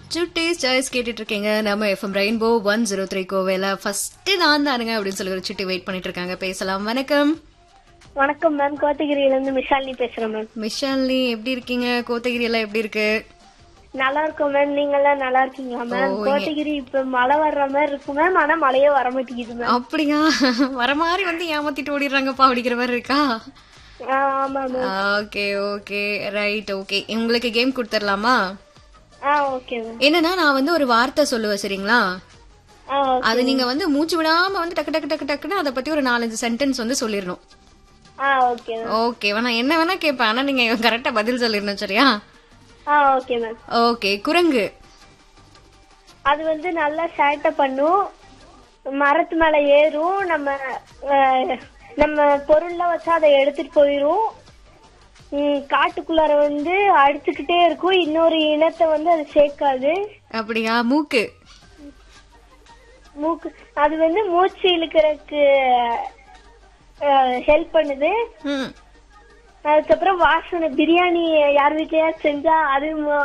சுட்டீஸ் சாய்ஸ் கேட்டுட்டு இருக்கீங்க நம்ம FM rainbow one zero three கோவேல ஃபர்ஸ்ட் நான் தானுங்க அப்படின்னு சொல்லி ஒரு சுட்டி வெயிட் பண்ணிட்டு இருக்காங்க பேசலாம் வணக்கம் வணக்கம் மேம் கோத்தகிரியில இருந்து மிஷாலினி பேசுறேன் மேம் மிஷாலினி எப்படி இருக்கீங்க கோத்தகிரி எல்லாம் எப்படி இருக்கு நல்லா இருக்கோம் மேம் நீங்க எல்லாம் நல்லா இருக்கீங்களா மேம் ஓ, கோத்தகிரி இப்ப மழை வர்ற மாதிரி இருக்கு மேம் ஆனா மழையே வர மாட்டேங்குது மேம் அப்படியா வர மாதிரி வந்து ஏமாத்திட்டு ஓடிடுறாங்கப்பா அப்படிங்கிற மாதிரி இருக்கா ஆ, ஆமா ma'am okay okay right okay உங்களுக்கு கேம் கொடுத்துடலாமா ஆ ஓகே மேம் என்னன்னா நான் வந்து ஒரு வார்த்தை சொல்லுவேன் சரிங்களா ஆ ஓகே. அது நீங்க வந்து மூச்சு விடாம வந்து டக்கு டக்கு டக்கு டக்குன்னு அதை பத்தி ஒரு நாலஞ்சு சென்டென்ஸ் வந்து சொல்லிடணும் ஆ ஓகே மேம் ஓகேவா நான் என்ன வேணா கேட்பேன் ஆனா நீங்க கரெக்டா பதில் சொல்லிடணும் சரியா ஆ ஓகே மேம் ஓகே குரங்கு அது வந்து நல்லா சேட்டை பண்ணும் மரத்து மேல ஏறும் நம்ம அஹ், நம்ம பொருள்லாம் வச்சா அதை எடுத்துட்டு போயிரும் ம், காட்டுக்குள்ளார வந்து அடிச்சுக்கிட்டே இருக்கும் இன்னொரு இனத்தை வந்து அது சேர்க்காது அப்படியா மூக்கு மூக்கு அது வந்து மூச்சு இழுக்கிறதுக்கு ஹெல்ப் பண்ணுது ம் அதுக்கப்புறம் வாசனை பிரியாணி யார் வீட்லயா செஞ்சா அது மு-